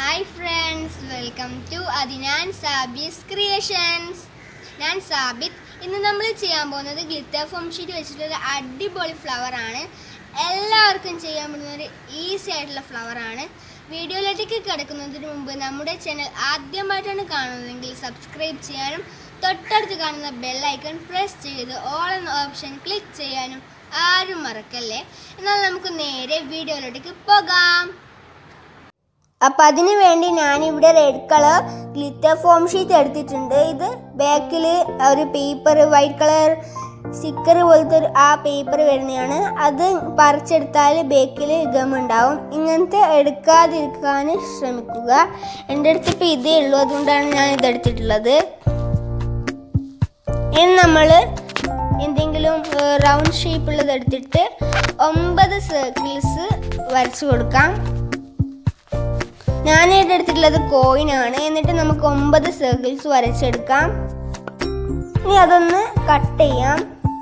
hi friends welcome to അതിനാൻ Sabis creations ഞാൻ സാബിത്ത് ഇന്ന് നമ്മൾ ചെയ്യാൻ പോകുന്നത് ഗ്ലിറ്റർ ഫോം ഷീറ്റ് വെച്ചിട്ടൊരു അടിപൊളി ഫ്ലവർ ആണ് എല്ലാവർക്കും ചെയ്യാൻ പറ്റുന്ന ഒരു ഈസി ആയിട്ടുള്ള ഫ്ലവർ ആണ് വീഡിയോയിലേക്ക് കിടക്കുന്നതിന് മുമ്പ് നമ്മുടെ ചാനൽ ആദ്യമായിട്ടാണ് കാണുന്നതെങ്കിൽ സബ്സ്ക്രൈബ് ചെയ്യാനും തൊട്ടടുത്ത് കാണുന്ന ബെല്ലൈക്കൺ പ്രസ് ചെയ്ത് ഓൾ എന്ന ഓപ്ഷൻ ക്ലിക്ക് ചെയ്യാനും ആരും മറക്കല്ലേ എന്നാൽ നമുക്ക് നേരെ വീഡിയോയിലേക്ക് പോകാം അപ്പം അതിന് വേണ്ടി ഞാനിവിടെ red colour glitter foam sheet എടുത്തിട്ടുണ്ട് ഇത് ബാക്കിൽ ഒരു പേപ്പർ വൈറ്റ് കളർ സ്റ്റിക്കർ പോലത്തെ ഒരു ആ പേപ്പർ വരുന്നതാണ് അത് പറിച്ചെടുത്താൽ ബേക്കിൽ ഗം ഉണ്ടാവും ഇങ്ങനത്തെ എടുക്കാതിരിക്കാൻ ശ്രമിക്കുക എൻ്റെ അടുത്ത് ഇപ്പോൾ ഇതേ ഉള്ളൂ അതുകൊണ്ടാണ് ഞാൻ ഇതെടുത്തിട്ടുള്ളത് ഇനി നമ്മൾ എന്തെങ്കിലും റൗണ്ട് ഷേപ്പുള്ളത് എടുത്തിട്ട് ഒമ്പത് സർക്കിൾസ് വരച്ചു കൊടുക്കാം ഞാനിവിടെ എടുത്തിട്ടുള്ളത് കോയിൻ ആണ് എന്നിട്ട് നമുക്ക് ഒമ്പത് സർക്കിൾസ് വരച്ചെടുക്കാം ഇനി അതൊന്ന് കട്ട് ചെയ്യാം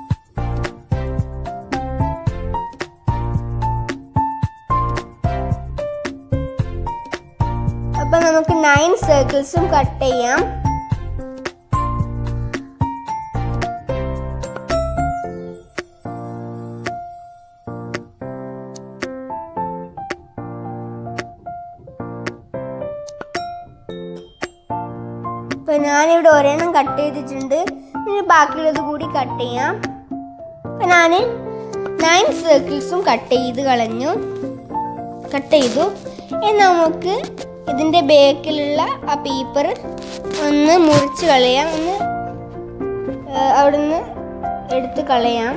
അപ്പൊ നമുക്ക് നയൻ സർക്കിൾസും കട്ട് ചെയ്യാം ഇപ്പൊ ഞാനിവിടെ ഒരെണ്ണം കട്ട് ചെയ്തിട്ടുണ്ട് ഇനി ബാക്കിയുള്ളത് കൂടി കട്ട് ചെയ്യാം അപ്പൊ ഞാൻ നയൻ സർക്കിൾസും കട്ട് ചെയ്ത് കളഞ്ഞു കട്ട് ചെയ്തു ഇനി നമുക്ക് ഇതിൻ്റെ ബേക്കിലുള്ള ആ പേപ്പർ ഒന്ന് മുറിച്ച് കളയാം ഒന്ന് ഏഹ്, അവിടുന്ന് എടുത്ത് കളയാം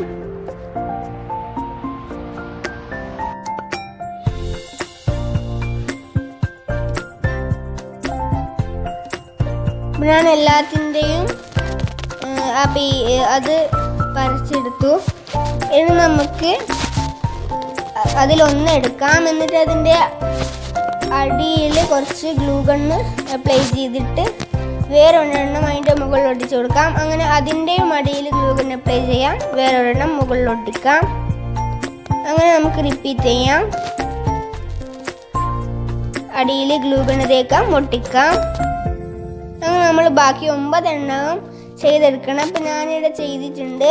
അപ്പോൾ ഞാൻ എല്ലാത്തിൻ്റെയും ആ പീ അത് പറിച്ചെടുത്തു ഇനി നമുക്ക് അ- അതിലൊന്ന് എടുക്കാം എന്നിട്ട് അതിൻ്റെ അടിയിൽ കുറച്ച് ഗ്ലൂ ഗണ്ണ് അപ്ലൈ ചെയ്തിട്ട് വേറൊരെണ്ണം അതിൻ്റെ മുകളിൽ ഒട്ടിച്ചു കൊടുക്കാം അങ്ങനെ അതിൻ്റെയും അടിയിൽ ഗ്ലൂ ഗണ്ണ് അപ്ലൈ ചെയ്യാം വേറൊരെണ്ണം മുകളിൽ ഒട്ടിക്കാം അങ്ങനെ നമുക്ക് റിപ്പീറ്റ് ചെയ്യാം അടിയിൽ ഗ്ലൂ ഗണ്ണ് തേക്കാം ഒട്ടിക്കാം അങ്ങനെ നമ്മൾ ബാക്കി ഒമ്പതെണ്ണവും ചെയ്തെടുക്കണം അപ്പം ഞാനിവിടെ ചെയ്തിട്ടുണ്ട്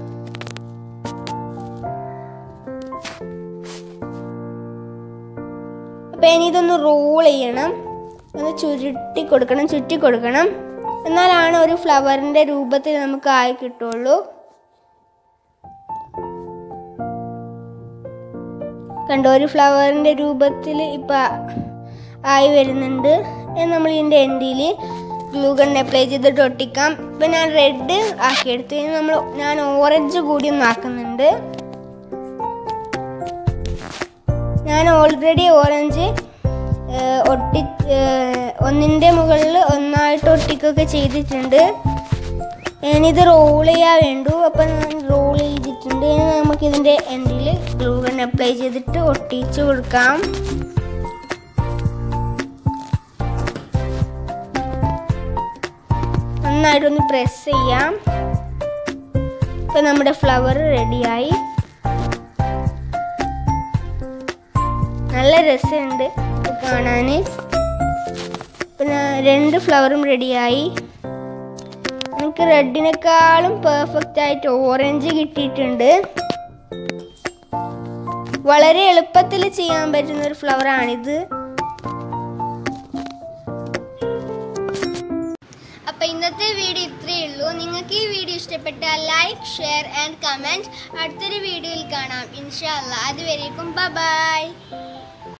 അപ്പം ഇനി ഇതൊന്ന് റോൾ ചെയ്യണം ഒന്ന് ചുരുട്ടി കൊടുക്കണം ചുറ്റി കൊടുക്കണം എന്നാലാണ് ഒരു ഫ്ലവറിൻ്റെ രൂപത്തിൽ നമുക്ക് ആയി കിട്ടുള്ളൂ കണ്ടോ ഒരു ഫ്ലവറിൻ്റെ രൂപത്തിൽ ഇപ്പം ആയി വരുന്നുണ്ട് ഇനി നമ്മൾ ഇതിൻ്റെ എൻഡിൽ ഗ്ലൂ ഗൺ അപ്ലൈ ചെയ്തിട്ട് ഒട്ടിക്കാം ഇപ്പം ഞാൻ റെഡ് ആക്കിയെടുത്തു ഇനി നമ്മൾ ഞാൻ ഓറഞ്ച് കൂടി ഒന്ന് ആക്കുന്നുണ്ട് ഞാൻ ഓൾറെഡി ഓറഞ്ച് ഒട്ടി ഏഹ്, ഒന്നിൻ്റെ മുകളിൽ ഒന്നായിട്ട് ഒട്ടിക്കുകയൊക്കെ ചെയ്തിട്ടുണ്ട് ഞാനിത് റോൾ ചെയ്യാൻ വേണ്ടു അപ്പം ഞാൻ റോൾ ചെയ്തിട്ടുണ്ട് ഇനി നമുക്ക് ഇതിൻ്റെ എൻഡിൽ ഗ്ലൂ ഗൺ അപ്ലൈ ചെയ്തിട്ട് ഒട്ടിച്ച് കൊടുക്കാം നന്നായിട്ടൊന്ന് പ്രസ് ചെയ്യാം ഇപ്പം നമ്മുടെ ഫ്ലവർ റെഡിയായി നല്ല രസമുണ്ട് ഇത് കാണാൻ പിന്നെ രണ്ട് ഫ്ലവറും റെഡിയായി എനിക്ക് റെഡിനേക്കാളും പെർഫെക്റ്റ് ആയിട്ട് ഓറഞ്ച് കിട്ടിയിട്ടുണ്ട് വളരെ എളുപ്പത്തിൽ ചെയ്യാൻ പറ്റുന്ന ഒരു ഫ്ലവറാണിത് അപ്പൊ ഇന്നത്തെ വീഡിയോ ഇത്രയേ ഉള്ളൂ നിങ്ങൾക്ക് ഈ വീഡിയോ ഇഷ്ടപ്പെട്ടാൽ ലൈക്ക് ഷെയർ ആൻഡ് കമൻറ്റ് അടുത്തൊരു വീഡിയോയിൽ കാണാം ഇൻഷാല്ല അതുവരേക്കും ബൈ